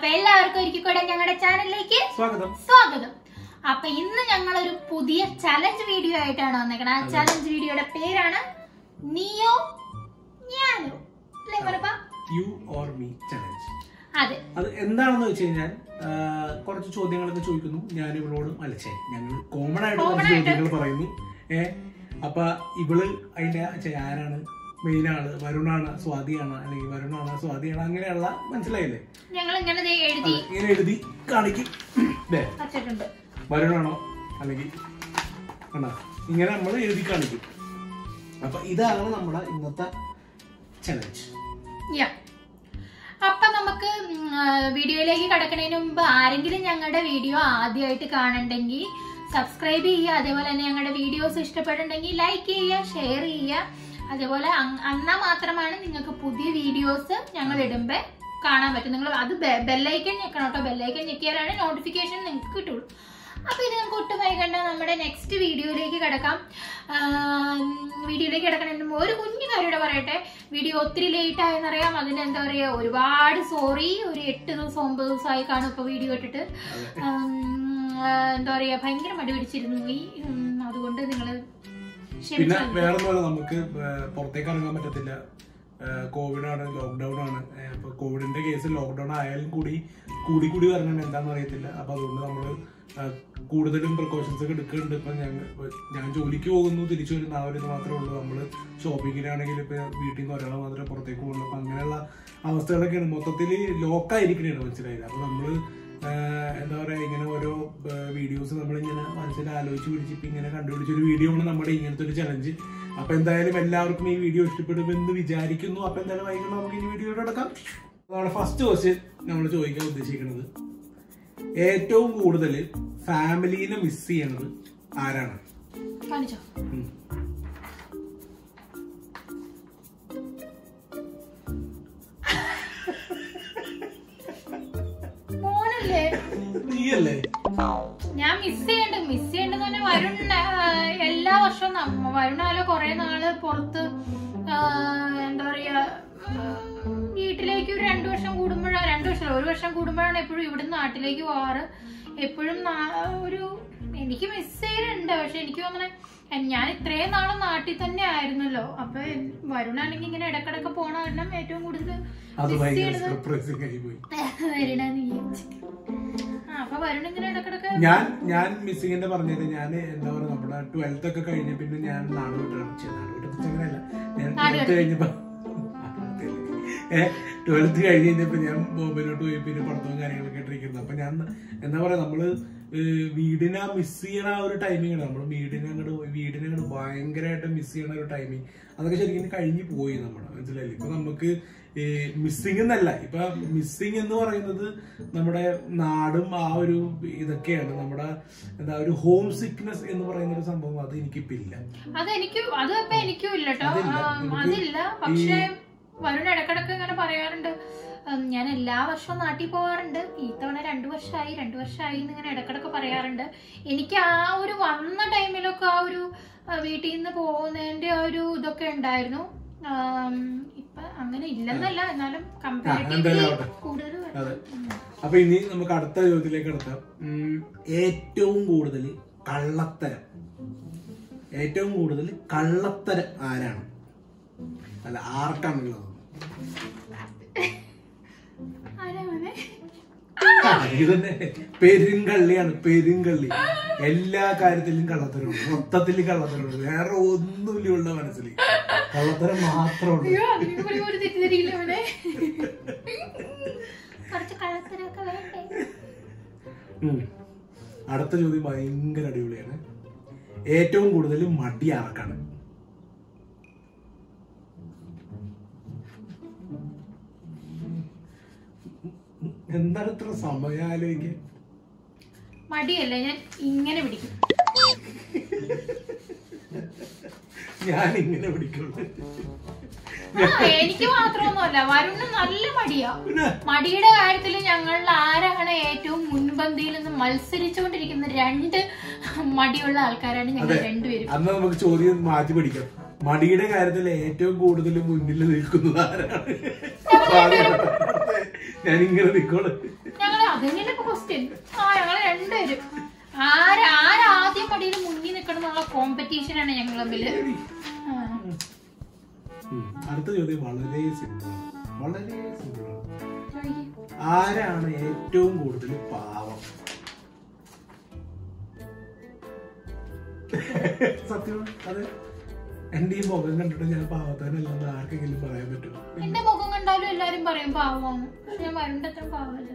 അപ്പൊ എല്ലാവർക്കും ഒരിക്കൽ കൂടെ ഞങ്ങളുടെ ചാനലിലേക്ക് സ്വാഗതം സ്വാഗതം അപ്പൊ ഇന്ന് ഞങ്ങൾ ഒരു പുതിയ ചലഞ്ച് വീഡിയോ ആയിട്ടാണ് വന്നേക്കണത് ആ ചലഞ്ച് വീഡിയോയുടെ പേരാണ് നീയോ ഞാനോ അല്ലേ പറപ്പ യു ഓർ മീ ചലഞ്ച് അതെ അത് എന്താണെന്ന് വെച്ച് കഴിഞ്ഞാൽ ആ, കുറച്ച് ചോദ്യങ്ങളൊക്കെ ചോദിക്കുന്നു ഞാൻ ഇവളോട് അലച്ചേ ഞങ്ങൾ കോമൺ ആയിട്ട് Common കുറച്ച് ആയിട്ട്. ചോദ്യങ്ങൾ പറയുന്നു ഏ അപ്പൊ ഇവള് അതിന്റെ ചെ- ആരാണ് മെയിൻ ആള് വരുണാണ് സ്വാതിയാണ് അല്ലെങ്കിൽ വരുണാണ് സ്വാതിയാണ് അങ്ങനെയുള്ള മനസ്സിലായില്ലേ ഞങ്ങൾ ഇങ്ങനെ ദേ അത് എഴുതി ഇങ്ങനെ എഴുതി കാണിക്കും ദേ, വച്ചിട്ടുണ്ട് വരുണാണോ അല്ലെങ്കിൽ കണ്ടോ ഇങ്ങനെ നമ്മൾ എഴുതി കാണിക്കും അപ്പൊ ഇതാണ് നമ്മുടെ ഇന്നത്തെ ചലഞ്ച് യാ അപ്പൊ നമുക്ക് ഉം, ആ, വീഡിയോയിലേക്ക് കടക്കുന്നതിന് മുമ്പ് ആരെങ്കിലും ഞങ്ങളുടെ വീഡിയോ ആദ്യമായിട്ട് കാണണ്ടെങ്കിൽ സബ്സ്ക്രൈബ് ചെയ്യുക അതേപോലെ തന്നെ ഞങ്ങളുടെ വീഡിയോസ് ഇഷ്ടപ്പെടുന്നുണ്ടെങ്കിൽ ലൈക്ക് ചെയ്യുക ഷെയർ ചെയ്യുക അതേപോലെ അങ്- എന്നാ മാത്രമാണ് നിങ്ങൾക്ക് പുതിയ വീഡിയോസ് ഞങ്ങൾ ഇടുമ്പോൾ കാണാൻ പറ്റും നിങ്ങൾ അത് ബെല്ലൈക്കൻ ഞെക്കണം കേട്ടോ ബെല്ലൈക്കൻ ഞെക്കിയാലാണ് നോട്ടിഫിക്കേഷൻ നിങ്ങൾക്ക് കിട്ടുള്ളൂ അപ്പൊ ഇത് നമുക്ക് ഒട്ടും വൈകണ്ട നമ്മുടെ നെക്സ്റ്റ് വീഡിയോയിലേക്ക് കിടക്കാം വീഡിയോയിലേക്ക് കിടക്കുന്നതിന് മുമ്പ് ഒരു കുഞ്ഞു കാര്യം കൂടെ പറയട്ടെ വീഡിയോ ഒത്തിരി ലേറ്റ് ആയെന്നറിയാം അതിന് എന്താ പറയാ ഒരുപാട് സോറി ഒരു എട്ട് ദിവസം ഒമ്പത് ദിവസമായി കാണും ഇപ്പൊ വീഡിയോ ഇട്ടിട്ട് ഉം, ആ, എന്താ പറയാ ഭയങ്കര മടി പിടിച്ചിരുന്നു ഈ ഉം, അതുകൊണ്ട് നിങ്ങള് പിന്നെ ക്ഷമിച്ചാൽ മതി. വേറെ ഒന്നുമല്ല നമുക്ക് ഏഹ് പുറത്തേക്ക് ഇറങ്ങാൻ പറ്റത്തില്ല കോവിഡ് ആണ് ലോക്ക്ഡൌൺ ആണ് ഏഹ് ഇപ്പൊ കോവിഡിന്റെ കേസ് ലോക്ക്ഡൌൺ ആയാലും കൂടി കൂടി കൂടി വരണം എന്താണെന്ന് അറിയത്തില്ല അപ്പൊ അതുകൊണ്ട് നമ്മൾ കൂടുതലും പ്രിക്കോഷൻസ് ഒക്കെ എടുക്കുന്നുണ്ട് ഇപ്പൊ ഞങ്ങൾ ഞാൻ ജോലിക്ക് പോകുന്നു തിരിച്ചു വരുന്ന ആ ഒരു ഇത് മാത്രമേ ഉള്ളൂ നമ്മൾ ഷോപ്പിങ്ങിനാണെങ്കിൽ ഇപ്പൊ വീട്ടിൽ നിന്ന് ഒരാൾ മാത്രമേ പുറത്തേക്ക് പോകുള്ളൂ അപ്പൊ അങ്ങനെയുള്ള അവസ്ഥകളൊക്കെയാണ് മൊത്തത്തിൽ ലോക്കായിരിക്കണേണ് മനസ്സിലായില്ല അപ്പൊ നമ്മള് ആഹ് എന്താ പറയാ ഇങ്ങനെ ഓരോ വീഡിയോസ് നമ്മളിങ്ങനെ മനസ്സിൽ ആലോചിച്ച് പിടിച്ചിട്ട് ഇങ്ങനെ കണ്ടുപിടിച്ച ഒരു വീഡിയോ ആണ് നമ്മുടെ ഇങ്ങനത്തെ ഒരു ചലഞ്ച് അപ്പൊ എന്തായാലും എല്ലാവർക്കും ഈ വീഡിയോ ഇഷ്ടപ്പെടുമെന്ന് വിചാരിക്കുന്നു അപ്പൊ എന്തായാലും വൈകുന്നേരം നമുക്ക് ഈ വീഡിയോ എടുക്കാം നമ്മുടെ ഫസ്റ്റ് ക്വസ്റ്റ്യൻ നമ്മൾ ചോദിക്കാൻ ഉദ്ദേശിക്കുന്നത് ഏറ്റവും കൂടുതൽ ഫാമിലീനെ മിസ് ചെയ്യണത് ആരാണ് കാണിച്ചോ ഉം. മോനല്ലേ നീയല്ലേ ഞാൻ മിസ് ചെയ്യണ്ട് മിസ് ചെയ്യണ്ടെന്ന് പറഞ്ഞാൽ വരുൺ ആ, എല്ലാ വർഷവും നമ്മ- വരുണാലോ കുറെ നാള് പുറത്ത് ആ, എന്താ പറയാ ആ, വീട്ടിലേക്ക് ഒരു രണ്ടു വർഷം കൂടുമ്പോഴാണ് രണ്ടു വർഷം ഒരു വർഷം കൂടുമ്പോഴാണ് എപ്പോഴും ഇവിടുന്ന് നാട്ടിലേക്ക് പോവാറ് എപ്പോഴും നാ- ഒരു എനിക്ക് മിസ് ചെയ്യലുണ്ട് പക്ഷെ എനിക്ക് അങ്ങനെ ഞാൻ ഇത്രയും നാളും നാട്ടിൽ തന്നെ ആയിരുന്നല്ലോ അപ്പൊ വരുണാണെങ്കിൽ ഇങ്ങനെ ഇടക്കിടക്ക് പോണ കാരണം ഏറ്റവും കൂടുതൽ അത് മിസ് ഭയങ്കര ചെയ്യണത് സർപ്രൈസിങ് ആയി പോയി വരണ നീ ആ അപ്പൊ വരുൺ ഇങ്ങനെ ഇടക്കിടക്ക് ഞാൻ ഞാൻ മിസ്സിങ്ങിന്റെ പറഞ്ഞത് ഞാൻ എന്താ പറയാ നമ്മുടെ ട്വൽത്ത് ഒക്കെ കഴിഞ്ഞ പിന്നെ ഞാൻ നാട് വിട്ടാണ് ഛെ, നാട് വിട്ടത് അങ്ങനെയല്ല ഞാൻ നാട് ട്വൽത്ത് കഴിഞ്ഞപ്പോ ഏഹ് ട്വൽത്ത് കഴിഞ്ഞ് കഴിഞ്ഞപ്പോ ഞാൻ ബോംബെയിലോട്ട് പോയി പിന്നെ പഠിത്തവും കാര്യങ്ങളൊക്കെ ഇട്ടിരിക്കുന്നത് അപ്പൊ ഞാൻ എന്താ പറയാ നമ്മള് ഏഹ് വീടിനെ മിസ് ചെയ്യണ ആ ഒരു ടൈമിംഗ് ആണ് നമ്മൾ വീടിനെ അങ്ങോട്ട് വീടിനെ അങ്ങോട്ട് ഭയങ്കരമായിട്ട് മിസ് ചെയ്യണ ഒരു ടൈമിങ് അതൊക്കെ ശരിക്കും കഴിഞ്ഞു പോയി നമ്മുടെ മനസ്സിലായില്ലേ ഇപ്പൊ നമുക്ക് മിസ്സിംഗ് എന്നല്ല ഇപ്പൊ മിസ്സിംഗ് എന്ന് പറയുന്നത് നമ്മുടെ നാടും ആ ഒരു ഇതൊക്കെയാണ് നമ്മുടെ എന്താ ഒരു ഹോം സിക്നെസ് എന്ന് പറയുന്ന ഒരു സംഭവം അത് എനിക്കിപ്പോ ഇല്ല അതെനിക്ക് അത് ഇപ്പൊ എനിക്കും ഇല്ല കേട്ടോ അതില്ല. ആ, നമുക്ക് അതില്ല പക്ഷെ വരുൺ ഇടക്കിടക്ക് ഇങ്ങനെ പറയാറുണ്ട് ഉം, ഞാൻ എല്ലാ വർഷവും നാട്ടിൽ പോവാറുണ്ട് ഈ തവണ രണ്ടു വർഷമായി രണ്ടു വർഷമായി എന്ന് ഇങ്ങനെ ഇടക്കിടക്ക് പറയാറുണ്ട് എനിക്ക് ആ ഒരു വന്ന ടൈമിലൊക്കെ ആ ഒരു ആ, വീട്ടിൽ നിന്ന് പോകുന്നതിന്റെ ആ ഒരു ഇതൊക്കെ ഉണ്ടായിരുന്നു ആം, ഇപ്പൊ അങ്ങനെ ഇല്ലെന്നല്ല എന്നാലും കമ്പാരിറ്റീവ്ലി എന്തായാലും ആവട്ടെ. കൂടുതൽ വരുന്നു. അതെ അപ്പൊ ഇനി നമുക്ക് അടുത്ത ചോദ്യത്തിലേക്ക് കിടക്കാം ഏറ്റവും കൂടുതൽ കള്ളത്തരം ഏറ്റവും കൂടുതൽ കള്ളത്തരം ആരാണ് അല്ല ആർക്കാണുള്ളത് ആരാ മോനെ? ആ, ഇത് തന്നെ പെരുങ്കള്ളിയാണ് പെരുങ്കള്ളി എല്ലാ കാര്യത്തിലും കള്ളത്തരമുണ്ട് മൊത്തത്തിൽ കള്ളത്തരമുണ്ട് വേറെ ഒന്നുമില്ല ഉള്ള മനസ്സിൽ കള്ളത്തരം മാത്രമുണ്ട് അയ്യോ അതിനെ കൂടി ഒരു തെറ്റിദ്ധരിക്കില്ല മോനെ കുറച്ച് കള്ളത്തരമൊക്കെ വേണ്ടേ ഉം. അടുത്ത ചോദ്യം ഭയങ്കര അടിപൊളിയാണ് ഏറ്റവും കൂടുതൽ മടി ആർക്കാണ് എന്താണ് ഇത്ര സമയം ആലോചിക്കാൻ മടിയല്ല ഞാൻ ഇങ്ങനെ പിടിക്കും ഞാൻ ഇങ്ങനെ പിടിക്കുള്ളൂ ആ, എനിക്ക് മാത്രമൊന്നുമല്ല വരുണ് നല്ല മടിയാ പിന്നെ മടിയുടെ കാര്യത്തിൽ ഞങ്ങളിൽ ആരാണ് ഏറ്റവും മുൻപന്തിയിൽ നിന്ന് മത്സരിച്ചുകൊണ്ടിരിക്കുന്ന രണ്ട് മടിയുള്ള ആൾക്കാരാണ് ഞങ്ങൾ അതെ. രണ്ടുപേരും അന്ന് നമുക്ക് ചോദ്യം മാറ്റി പിടിക്കാം മടിയുടെ കാര്യത്തിൽ ഏറ്റവും കൂടുതൽ മുന്നിൽ നിൽക്കുന്നത് ആരാണ് ഞാൻ ഇങ്ങനെ നിക്കോളൂ അതന്നെയല്ലേ ഇപ്പൊ ക്വസ്റ്റ്യൻ ആ ഞങ്ങൾ രണ്ടുപേരും ആര് ആരാദ്യം പടിയിൽ മുന്നിൽ നിൽക്കണം എന്നുള്ള കോമ്പറ്റീഷൻ ആണ് ഞങ്ങൾ തമ്മില് ആ. ഉം. അടുത്ത ചോദ്യം വളരെ സിമ്പിളാണ് വളരെ സിമ്പിളാണ് ചോദിക്ക്. ആരാണ് ഏറ്റവും കൂടുതൽ പാവം സത്യം അത് എന്റെ ഈ മുഖം കണ്ടിട്ട് ഞാൻ പാവത്താനല്ലെന്ന് ആർക്കെങ്കിലും പറയാൻ പറ്റും എന്റെ മുഖം കണ്ടാലും എല്ലാരും പറയും പാവമാണ് പക്ഷെ ഞാൻ വരണ്ട അത്ര പാവല്ല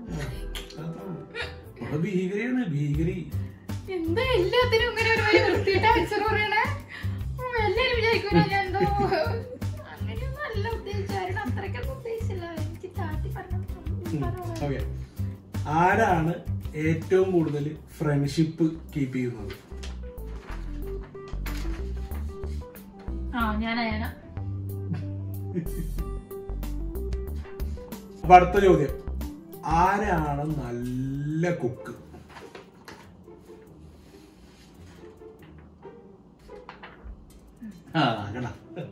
അവിടെ ഭീകരയാണ് ഭീകരി എന്താ എല്ലാത്തിനും ഇങ്ങനെ ഒരു വലിയ വൃത്തിയിട്ടാ വെച്ചത് പറയണേ ഉം, എല്ലാരും വിചാരിക്കൂല ഞാൻ എന്തോ അങ്ങനെയൊന്നും അല്ല ഉദ്ദേശിച്ചായിരുന്നു അത്രയ്ക്കൊന്നും ഉദ്ദേശിച്ചില്ല എനിക്ക് താത്തി പറഞ്ഞു ഓക്കെ ആരാണ് ഏറ്റവും കൂടുതൽ ഫ്രണ്ട്ഷിപ്പ് കീപ്പ് ചെയ്യുന്നത് ആ ഞാനാ ഞാനാ അപ്പൊ അടുത്ത ചോദ്യം ആരാണ് നല്ല കുക്ക് ആ കണ്ടാ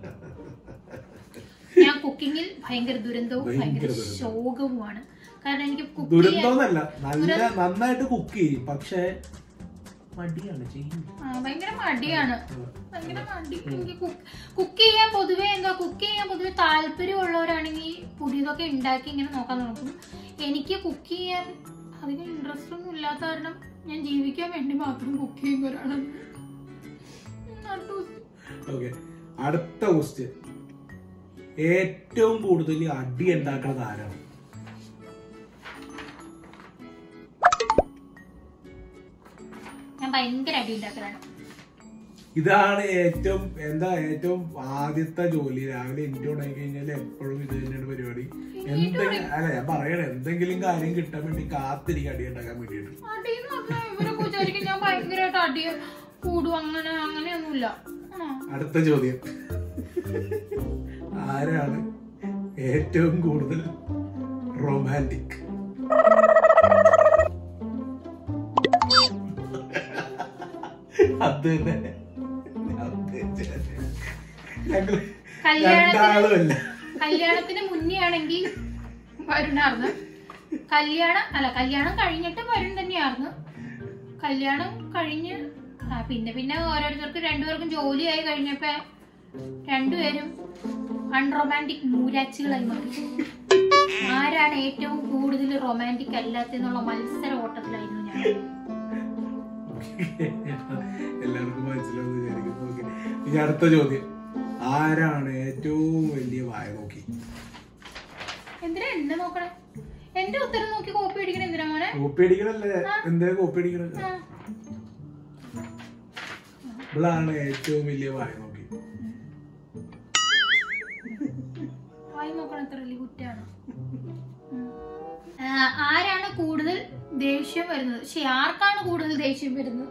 ഞാൻ കുക്കിങ്ങിൽ ഭയങ്കര ദുരന്തവും ഭയങ്കര ഭയങ്കര ദുരന്തം. ശോകവുമാണ് കാരണം എനിക്ക് കുക്ക് ചെയ്യാൻ ദുരന്തമെന്നല്ല നല്ല നന്നായിട്ട് കുക്ക് ചെയ്യും പക്ഷെ മടിയാണ് ചെയ്യും ആ, ഭയങ്കര മടിയാണ് ഭയങ്കര മടി എനിക്ക് കുക്ക് ചെയ്യാൻ പൊതുവെ എന്താ കുക്ക് ചെയ്യാൻ പൊതുവെ താല്പര്യമുള്ളവരാണെങ്കിൽ പുതിയതൊക്കെ ഉണ്ടാക്കി ഇങ്ങനെ നോക്കാൻ നോക്കും എനിക്ക് കുക്ക് ചെയ്യാൻ അധികം ഇൻട്രസ്റ്റ് ഒന്നും ഇല്ലാത്ത കാരണം ഞാൻ ജീവിക്കാൻ വേണ്ടി മാത്രം കുക്ക് ചെയ്യുന്ന ഒരാളാണ് ഉം, അടുത്ത question. ഓക്കെ അടുത്ത ക്വസ്റ്റ്യൻ ഏറ്റവും കൂടുതൽ അടി ഉണ്ടാക്കുന്നത് ആരാണ് ഞാൻ ഭയങ്കര അടി ഉണ്ടാക്കലാണ് ഇതാണ് ഏറ്റവും എന്താ ഏറ്റവും ആദ്യത്തെ ജോലി രാവിലെ എനിക്ക് ഉണ്ടായി കഴിഞ്ഞാൽ എപ്പോഴും ഇത് തന്നെയാണ് പരിപാടി എന്തെങ്കിലും അല്ല ഞാൻ പറയണേ എന്തെങ്കിലും കാര്യം കിട്ടാൻ വേണ്ടി കാത്തിരിക്കും അടി ഉണ്ടാക്കാൻ വേണ്ടിയിട്ട് അടി എന്ന് പറഞ്ഞാൽ ഇവരൊക്കെ വിചാരിക്കും ഞാൻ ഭയങ്കരമായിട്ട് അടി കൂടും അങ്ങനെ അങ്ങനെയൊന്നുമില്ല ആ. അടുത്ത ചോദ്യം ആരാണ് ഏറ്റവും കൂടുതൽ റൊമാൻറ്റിക് അത് തന്നെ ഞങ്ങള് കല്യാണത്തിന് രണ്ടാളുമല്ല കല്യാണത്തിന് മുന്നേ ആണെങ്കിൽ വരുണാർന്ന് കല്യാണം അല്ല കല്യാണം കഴിഞ്ഞിട്ട് വരുൺ തന്നെയായിരുന്നു കല്യാണം കഴിഞ്ഞ് ആ, പിന്നെ പിന്നെ ഓരോരുത്തർക്ക് രണ്ടുപേർക്കും ജോലിയായി കഴിഞ്ഞപ്പോ രണ്ടുപേരും അൺറൊമാൻറ്റിക് മൂരാച്ചികളായി മാറി ആരാണ് ഏറ്റവും കൂടുതൽ റൊമാൻറ്റിക് അല്ലാത്തെന്നുള്ള മത്സര ഓട്ടത്തിലായിരുന്നു ഞാൻ എല്ലാവർക്കും മനസ്സിലാവുന്ന വിചാരിക്കുന്നു ഓക്കെ ഇനി അടുത്ത ചോദ്യം ആരാണ് ഏറ്റവും വലിയ വായ നോക്കി എന്തിനാ എന്നെ നോക്കണേ എന്റെ ഉത്തരം നോക്കി കോപ്പി അടിക്കണേ എന്തിനാ മോനെ കോപ്പി അടിക്കണല്ലേ എന്തിനാ കോപ്പി അടിക്കണത് ആ. ഇവളാണ് ഏറ്റവും വലിയ വായ നോക്കി വായി നോക്കണ അത്ര വലിയ കുറ്റാണ് ഉം. ആ, ആരാണ് കൂടുതൽ ദേഷ്യം വരുന്നത് പക്ഷെ ആർക്കാണ് കൂടുതൽ ദേഷ്യം വരുന്നത്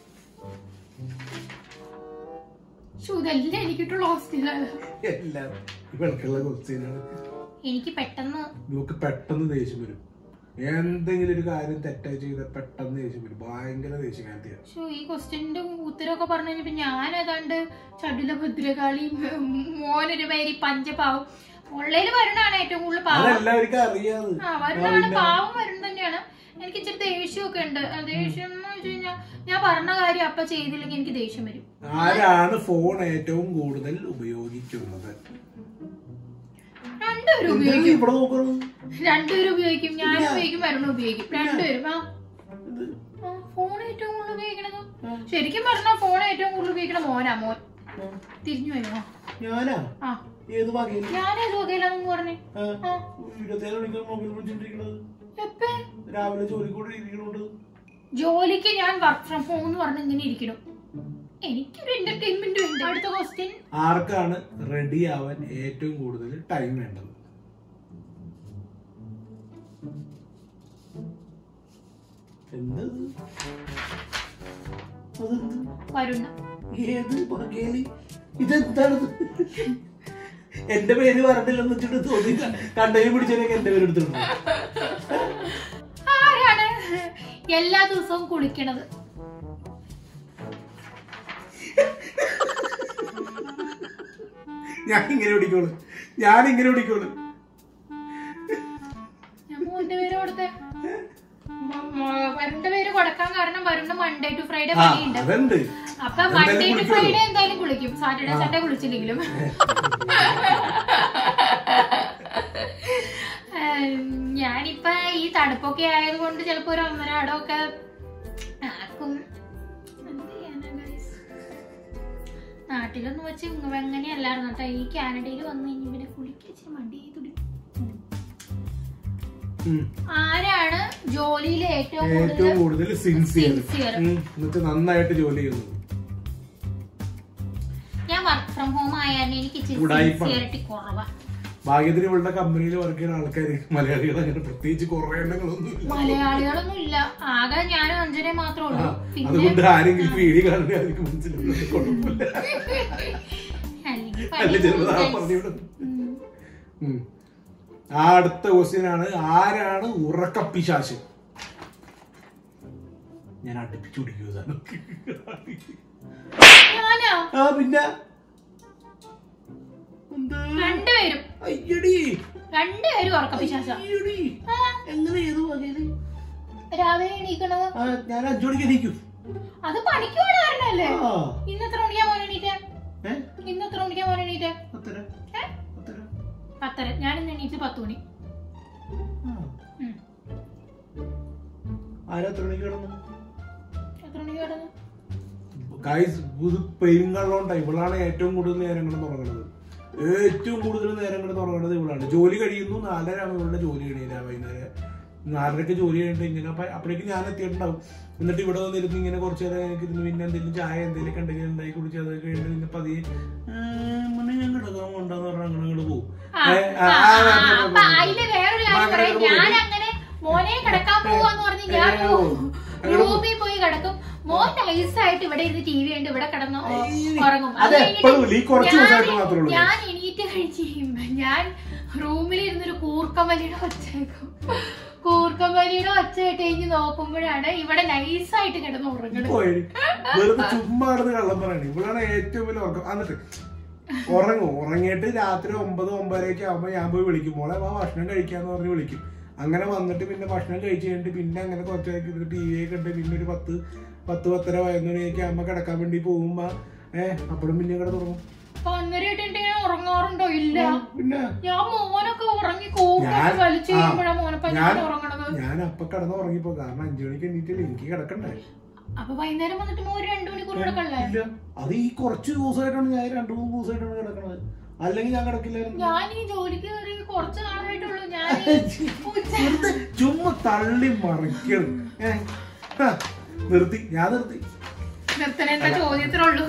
ശ്ശോ, ഇതെല്ലാം എനിക്കിട്ടുള്ള ഹോസ്പിറ്റലാണ് എല്ലാം ഇവൾക്കുള്ള ക്വസ്റ്റ്യനാണ് എനിക്ക് പെട്ടെന്ന് നമുക്ക് പെട്ടെന്ന് ദേഷ്യം വരും എന്തെങ്കിലും ഒരു കാര്യം തെറ്റായി ചെയ്താൽ പെട്ടെന്ന് ദേഷ്യം വരും ഭയങ്കര ദേഷ്യകാരത്തിയാണ് ശ്ശോ, ഈ ക്വസ്റ്റ്യന്റെ ഉത്തരമൊക്കെ പറഞ്ഞു കഴിഞ്ഞപ്പോ ഞാൻ ഏതാണ്ട് ചടുല ഭദ്രകാളി മോനൊരു പേര് പഞ്ചപാവം ഉള്ളതിൽ വരുണാണ് ഏറ്റവും കൂടുതൽ പാവം അതെല്ലാവർക്കും അറിയാത് ആ വരുണാണ് പാവം വരുൺ തന്നെയാണ് എനിക്ക് ഇച്ചിരി ദേഷ്യമൊക്കെ ഉണ്ട് ആ, ദേഷ്യം എന്ന് വെച്ച് കഴിഞ്ഞാൽ ഞാൻ പറഞ്ഞ കാര്യം അപ്പൊ ചെയ്തില്ലെങ്കിൽ എനിക്ക് ദേഷ്യം വരും ആരാണ് ഫോൺ ഏറ്റവും കൂടുതൽ ഉപയോഗിക്കുന്നത് രണ്ടുപേരും എന്തിനാ ഉപയോഗിക്കും ഇവിടെ നോക്കുന്നത് രണ്ടുപേരും ഉപയോഗിക്കും ഞാൻ ഉപയോഗിക്കും വരുണ ഉപയോഗിക്കും രണ്ടുപേരും ആ ഇത് ആ, ഫോൺ ഏറ്റവും കൂടുതൽ ഉപയോഗിക്കണത് ശരിക്കും പറഞ്ഞാൽ ഫോൺ ഏറ്റവും കൂടുതൽ ഉപയോഗിക്കണ മോനാ മോൻ തിരിഞ്ഞു വരുമോ ഞാനാ ആ ഏത് വകയിൽ ഞാൻ ഏത് വകയിലാണെന്ന് പറഞ്ഞേ ആ, ആ ഇരുപത്തേഴ് മണിക്കൂർ മൊബൈൽ വിളിച്ചോണ്ടിരിക്കണത് എപ്പേ രാവിലെ ജോലി കൂടെ ഇരിക്കണോണ്ട് ജോലിക്ക് ഞാൻ വർക്ക് ഫ്രം ഹോം എന്ന് പറഞ്ഞ് ഇങ്ങനെ ഇരിക്കണം എനിക്കൊരു എന്റർടൈൻമെന്റ് വേണ്ട അടുത്ത ക്വസ്റ്റ്യൻ ആർക്കാണ് റെഡി ആവാൻ ഏറ്റവും കൂടുതൽ ടൈം വേണ്ടത് എന്തത് അതെന്ത്? വരുണ ഏത് വകയില് ഇതെന്താണത് എന്റെ പേര് പറഞ്ഞില്ലെന്ന് വെച്ചിട്ട് തോന്നി കണ്ടതിന് പിടിച്ചതിനൊക്കെ എന്റെ പേര് എടുത്തിട്ടുണ്ട് ആരാണ് എല്ലാ ദിവസവും കുളിക്കണത് ഞാൻ ഇങ്ങനെ പിടിക്കോളൂ ഞാൻ ഇങ്ങനെ പിടിക്കോളൂ ഞാൻ മോന്റെ പേര് കൊടുത്തേ വരുണിന്റെ പേര് കൊടുക്കാൻ കാരണം വരുണ് മൺഡേ ടു ഫ്രൈഡേ ആ പണിയുണ്ട് അതുണ്ട് അപ്പൊ എന്തായാലും മൺഡേ ടു കുളിക്കുമല്ലോ. ഫ്രൈഡേ എന്തായാലും കുളിക്കും സാറ്റർഡേ സൺഡേ കുളിച്ചില്ലെങ്കിലും ഏം, ഞാനിപ്പ ഈ തണുപ്പൊക്കെ ആയതുകൊണ്ട് ചിലപ്പോ ഒരു ഒന്നരാടമൊക്കെ ആക്കും എന്ത് ചെയ്യാനാ guys? നാട്ടിലൊന്നും വെച്ച് എങ്ങനെയല്ലായിരുന്നു കേട്ടോ ഈ കാനഡയിൽ വന്നു കഴിഞ്ഞ് പിന്നെ കുളിക്കിച്ചിരി മണ്ടി തുടി ഉം. ആരാണ് ജോലിയിൽ ഏറ്റവും ഏറ്റവും കൂടുതൽ കൂടുതൽ സിൻസിയർ Sincere. എന്നിട്ട് നന്നായിട്ട് ജോലി ചെയ്യുന്നു ഞാൻ വർക്ക് ഫ്രം ഹോം ആയാലും എനിക്ക് ഇച്ചിരി ഉടായിപ്പാണ്. സിൻസിയറിറ്റി കുറവാ ഭാഗ്യത്തിന് ഇവളുടെ കമ്പനിയിൽ വർക്ക് ചെയ്യുന്ന ആൾക്കാർ മലയാളികൾ അങ്ങനെ പ്രത്യേകിച്ച് കുറേ എണ്ണങ്ങളൊന്നും ഇല്ല മലയാളികളൊന്നും ഇല്ല ആകെ ഞാനും അഞ്ജനെ മാത്രമേ ആ, ഉള്ളൂ പിന്നെ അതുകൊണ്ട് ആരെങ്കിലും വീഡിയോ കാണുന്നത് അവർക്ക് മനസ്സിലാവില്ല കുഴപ്പമില്ല അല്ലെങ്കിൽ അല്ല ചിലപ്പോൾ ആ പണി പറഞ്ഞു വിടും ഉം. ഉം. ആ അടുത്ത ക്വസ്റ്റ്യൻ ആണ് ആരാണ് ഉറക്കപ്പിശാശ് ഞാൻ അടുപ്പിച്ചു പിടിക്കുന്നതാണ് ഞാനോ ആ പിന്നെ എന്താ? രണ്ടുപേരും അയ്യടി രണ്ടുപേരും ഉറക്കപ്പിശാശ അയ്യടി എങ്ങനെ ഏത് വകയില് രാവിലെ എണീക്കണത് ആ, ഞാൻ അഞ്ചു മണിക്ക് എണീക്കും അത് പണിക്ക് പോണായിരുന്നല്ലേ ആ ഇന്ന് എത്ര മണിക്കാ മോൻ എണീറ്റ ഏ ഇന്ന് എത്ര മണിക്കാ മോൻ എണീറ്റ പത്തര ഏ? പത്തര പത്തര ഞാൻ ഇന്ന് എണീറ്റ് പത്ത് മണി ആ. ഉം. ആരാ എത്ര മണിക്ക് കിടന്നു എത്ര മണിക്ക് കിടന്നു ഗൈസ് ഇത് പെരുങ്കള്ളോണ്ട ഇവളാണ് ഏറ്റവും കൂടുതൽ നേരം കിടന്ന് ഉറങ്ങുന്നത് ഏറ്റവും കൂടുതൽ നേരം കിടന്ന് ഉറങ്ങുന്നത് ഇവളാണ് ജോലി കഴിയുന്നു നാലര ആകുമ്പോൾ ഇവളുടെ ജോലി കഴിയില്ല വൈകുന്നേരം നാലരക്ക് ജോലി കഴിഞ്ഞിട്ട് ഇങ്ങനെ അപ്പൊ അപ്പോഴേക്കും ഞാൻ എത്തിയിട്ടുണ്ടാവും എന്നിട്ട് ഇവിടെ വന്നിരുന്ന് ഇങ്ങനെ കുറച്ച് നേരം എനിക്ക് ഇരുന്ന് പിന്നെ എന്തെങ്കിലും ചായ എന്തെങ്കിലും ഉണ്ടെങ്കിൽ ഉണ്ടാക്കി കുടിച്ച് അത് കഴിഞ്ഞിട്ട് പിന്നെ പതിയെ "ആ, മോനെ ഞാൻ കിടക്കാൻ പോണ്ടെന്ന് പറഞ്ഞാൽ അങ്ങനെ അങ്ങോട്ട് പോകും ആ, ഏ, ആ, ആ, ആ, ആ, ആ, അപ്പൊ ആ, അതില് വേറൊരു കാര്യം അങ്ങനെ പറയാം അങ്ങോട്ട് ഞാൻ അങ്ങനെ മോനെ കിടക്കാൻ പോവാന്ന് പറഞ്ഞ് ഞാൻ അങ്ങനെ പോകും. അങ്ങനെ റൂമിൽ പോയി കിടക്കും മോൻ നൈസായിട്ട് ഇവിടെ ഇരുന്ന് ടി വി ഉണ്ട് ഇവിടെ കിടന്ന് ഉ- അയ്യേ. ഉറങ്ങും അത് കഴിഞ്ഞിട്ട് എപ്പോഴും ഇല്ല. ഈ കുറച്ച് ഞാൻ- ദിവസമായിട്ട് മാത്രമേ ഉള്ളൂ. ഞാൻ എണീറ്റ് കഴിച്ച് കഴിയുമ്പോ ഞാൻ റൂമിൽ ഇരുന്നൊരു കൂർക്കമ്പലിയുടെ ഒച്ച കേൾക്കും കൂർക്കമ്പലിയുടെ ഒച്ച കേട്ട് കഴിഞ്ഞ് നോക്കുമ്പോഴാണ് ഇവിടെ നൈസായിട്ട് കിടന്ന് ഉറങ്ങുന്നത് പോയി വെറുതെ ചുമ്മാ കിടന്ന് കള്ളം പറയണേ ഇവളാണ് ഏറ്റവും വലിയ ഉറക്കം എന്നിട്ട് ഉറങ്ങും ഉറങ്ങിയിട്ട് രാത്രി ഒമ്പത് ഒമ്പതരയൊക്കെ ആകുമ്പോ ഞാൻ പോയി വിളിക്കും മോളെ വാ ഭക്ഷണം കഴിക്കാന്ന് പറഞ്ഞ് വിളിക്കും അങ്ങനെ വന്നിട്ട് പിന്നെ ഭക്ഷണം കഴിച്ച് കഴിഞ്ഞിട്ട് പിന്നെ അങ്ങനെ കുറച്ച് നേരം ടി വി ഒക്കെ ഉണ്ട് പിന്നെ ഒരു പത്ത് പത്ത് പത്തര പതിനൊന്ന് മണിയൊക്കെ ആകുമ്പോ കിടക്കാൻ വേണ്ടി പോകുമ്പോ ഏഹ് അപ്പോഴും പിന്നെ കിടന്ന് തുടങ്ങും പന്നരായിട്ട് ഇങ്ങനെ ഉറങ്ങാറുണ്ടോ ഇല്ല പിന്നെ ഞാൻ മോനൊക്കെ ഉറങ്ങി കൂർക്കൊക്കെ ഞാൻ- വലിച്ചു ആ, കഴിയുമ്പോഴാണ് മോനപ്പ ഞാൻ ഞാൻ- ഉറങ്ങണത് ഞാൻ അപ്പൊ കിടന്ന് ഉറങ്ങിപ്പോ കാരണം അഞ്ചു മണിക്ക് എണീറ്റില്ല എനിക്ക് കിടക്കണ്ടേ അപ്പൊ വൈകുന്നേരം വന്നിട്ട് മോൻ രണ്ടു മണിക്കൂർ കിടക്കല്ലേ ഇല്ല അത് ഈ കുറച്ച് ദിവസമായിട്ടാണ് ഞാൻ രണ്ടു മൂന്ന് ദിവസമായിട്ടാണ് കിടക്കണത് അല്ലെങ്കിൽ ഞാൻ കിടക്കില്ലായിരുന്നു ഞാൻ ഈ ജോലിക്ക് കയറി കുറച്ച് നാളായിട്ടുള്ളൂ ഞാൻ ഈ ഉച്ച- വെറുതെ ചുമ്മാ തള്ളി മറിക്കണം ഏ, ഹ, നിർത്തി ഞാൻ നിർത്തി നിർത്തണേണ്ട ചോദ്യത്തിലുള്ളൂ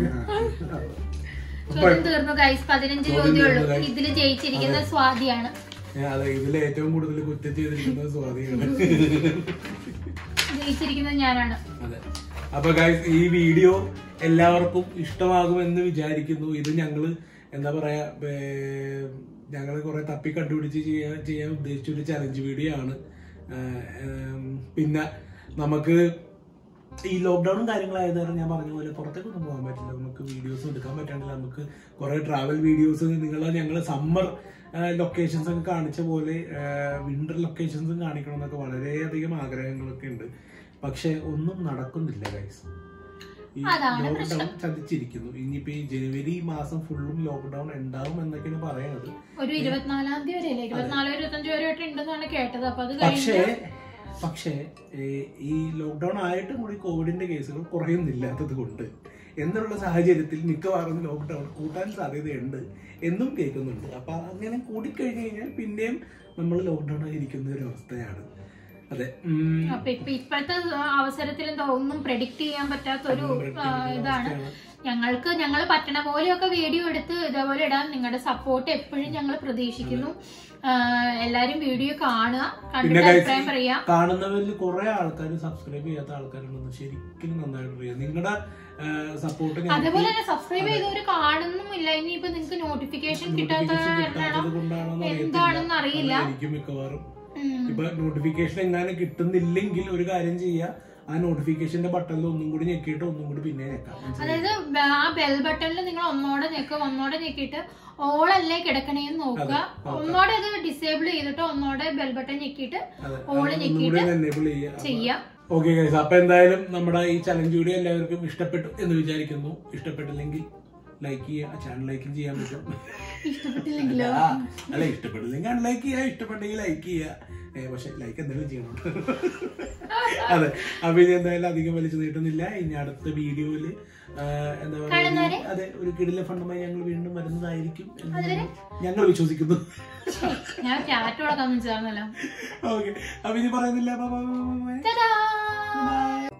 അപ്പൊ ചോദ്യം തീർന്നു ഗൈസ് പതിനഞ്ച് ചോദ്യം ചോദ്യമുള്ളൂ തീർന്നു, guys. ഇതില് ജയിച്ചിരിക്കുന്ന സ്വാതിയാണ് ഞാൻ അതെ ഇതിൽ ഏറ്റവും കൂടുതൽ കുറ്റം ചെയ്തിരിക്കുന്നത് സ്വാധീനമാണ് ജയിച്ചിരിക്കുന്നത് ഞാനാണ് അതെ അപ്പൊ ഗൈസ് ഈ വീഡിയോ എല്ലാവർക്കും ഇഷ്ടമാകുമെന്ന് വിചാരിക്കുന്നു ഇത് ഞങ്ങള് എന്താ പറയാ ഏർ, ഞങ്ങള് കുറെ തപ്പി കണ്ടുപിടിച്ച് ചെയ്യാൻ ചെയ്യാൻ ഉദ്ദേശിച്ച ഒരു ചലഞ്ച് വീഡിയോ ആണ് ഏർ, ഏം, പിന്നെ നമുക്ക് ഈ ലോക്ക്ഡൌണും കാര്യങ്ങളായത് കാരണം ഞാൻ പറഞ്ഞ പോലെ പുറത്തേക്കൊന്നും പോകാൻ പറ്റില്ല നമുക്ക് വീഡിയോസ് എടുക്കാൻ പറ്റാണ്ടില്ല നമുക്ക് കുറെ ട്രാവൽ വീഡിയോസ് നിങ്ങൾ ഞങ്ങൾ സമ്മർ ലൊക്കേഷൻസ് ഒക്കെ കാണിച്ച പോലെ വിന്റർ ലൊക്കേഷൻസും കാണിക്കണം എന്നൊക്കെ വളരെയധികം ആഗ്രഹങ്ങളൊക്കെ ഉണ്ട് പക്ഷെ ഒന്നും നടക്കുന്നില്ല ഗൈസ് ഈ അതാണ് ലോക്ക്ഡൌൺ ചതിച്ചിരിക്കുന്നു ഇനിയിപ്പോ ഈ ജനുവരി മാസം ഫുള്ളും ലോക്ക്ഡൌൺ ഉണ്ടാവും എന്നൊക്കെയാണ് പറയണത് ഒരു ഇരുപത്തിനാലാം തീയതി വരെ അല്ലേ ഇരുപത്തിനാല് ഇരുപത്തഞ്ച് വരെ ആയിട്ട് ഉണ്ടെന്നാണ് കേട്ടത് അപ്പൊ അത് പക്ഷേ കഴിഞ്ഞ് പക്ഷേ ഏ, ഈ ലോക്ക്ഡൌൺ ആയിട്ടും കൂടി കോവിഡിന്റെ കേസുകൾ കുറയുന്നില്ലാത്തത് കൊണ്ട് എന്നുള്ള സാഹചര്യത്തിൽ മിക്കവാറും ലോക്ക്ഡൌൺ കൂട്ടാൻ സാധ്യതയുണ്ട് എന്നും കേൾക്കുന്നുണ്ട് അപ്പൊ അങ്ങനെ കൂടിക്കഴിഞ്ഞു കഴിഞ്ഞാൽ പിന്നെയും നമ്മൾ ലോക്ക്ഡൌൺ ആയിരിക്കുന്ന ഒരു അവസ്ഥയാണ് അതെ ഉം. അപ്പൊ ഇപ്പൊ ഇപ്പോഴത്തെ അവസരത്തിൽ എന്താ ഒന്നും പ്രഡിക്ട് ചെയ്യാൻ പറ്റാത്ത ഒരു ഒന്നും predict ആ, ചെയ്യാൻ ഇതാണ് അവസ്ഥയാണ്. ഞങ്ങൾക്ക് ഞങ്ങൾ പറ്റണ പോലെയൊക്കെ വീഡിയോ എടുത്ത് ഇതേപോലെ ഇടാൻ നിങ്ങളുടെ സപ്പോർട്ട് എപ്പോഴും ഞങ്ങൾ പ്രതീക്ഷിക്കുന്നു ആ, എല്ലാരും വീഡിയോ കാണുക പിന്നെ കണ്ടിട്ട് guys, അഭിപ്രായം പറയാ കാണുന്നവരിൽ കുറെ ആൾക്കാർ സബ്സ്ക്രൈബ് ചെയ്യാത്ത ആൾക്കാരുണ്ടെന്ന് ശരിക്കും നന്നായിട്ട് അറിയാം നിങ്ങളുടെ സപ്പോർട്ട് അതേപോലെ തന്നെ സബ്സ്ക്രൈബ് ചെയ്തവര് കാണുന്നുമില്ല ഇനിയിപ്പോ നിങ്ങൾക്ക് നോട്ടിഫിക്കേഷൻ കിട്ടാത്ത കാരണമാണോ കൊണ്ടാണോ എന്താണെന്ന് അറിയില്ല എനിക്ക് മിക്കവാറും ഉം. ഇപ്പൊ നോട്ടിഫിക്കേഷൻ എങ്ങാനും കിട്ടുന്നില്ലെങ്കിൽ ഒരു കാര്യം ചെയ്യുക ആ നോട്ടിഫിക്കേഷന്റെ ബട്ടണിൽ ഒന്നും കൂടി ഞെക്കിയിട്ട് ഒന്നും കൂടി പിന്നെ ഞെക്കാം മനസ്സിലായോ? അതായത് ബ- ആ ബെൽ ബട്ടണിൽ നിങ്ങൾ ഒന്നോടെ ഞെക്കുക ഒന്നോടെ ഞെക്കിയിട്ട് ഓളല്ലേ കിടക്കണേന്ന് നോക്കുക ഒന്നോടെ അത് ഡിസേബിൾ ചെയ്തിട്ട് ഒന്നോടെ ബെൽ ബട്ടൺ ഞെക്കിയിട്ട് അതെ ഓള് ഒന്നും ഞെക്കിയിട്ട് കൂടി എനേബിൾ ചെയ്യാം ചെയ്യാം ഓക്കെ ഗൈസ് അപ്പൊ എന്തായാലും നമ്മുടെ ഈ ചലഞ്ച് വീഡിയോ എല്ലാവർക്കും ഇഷ്ടപ്പെട്ടു എന്ന് വിചാരിക്കുന്നു ഇഷ്ടപ്പെട്ടില്ലെങ്കിൽ ലൈക്ക് ചെയ്യുക ചാനൽ ലൈക്കും ചെയ്യാൻ പറ്റും ഇഷ്ടപ്പെട്ടില്ലെങ്കിലോ ആ, അല്ല ഇഷ്ടപ്പെട്ടില്ലെങ്കിൽ അൺലൈക്ക് ചെയ്യുക ഇഷ്ടപ്പെട്ടെങ്കിൽ ലൈക്ക് ചെയ്യുക ഏ, പക്ഷെ ലൈക്ക് എന്തായാലും ചെയ്യണം അതെ അപ്പൊ ഇനി എന്തായാലും അധികം വലിച്ചു നീട്ടുന്നില്ല ഇനി അടുത്ത വീഡിയോയില് എന്താ കാണുന്നവരെ? പറയുക അതെ ഒരു കിടില ഫണ്ടുമായി ഞങ്ങൾ വീണ്ടും വരുന്നതായിരിക്കും എന്ന് ഞങ്ങൾ വിശ്വസിക്കുന്നു ഞാൻ ചാറ്റോടെ തന്നു ചേർന്നല്ലോ ഓക്കെ അപ്പൊ ഇനി പറയുന്നില്ല bye, bye, bye, bye, bye. Ta-da! Bye.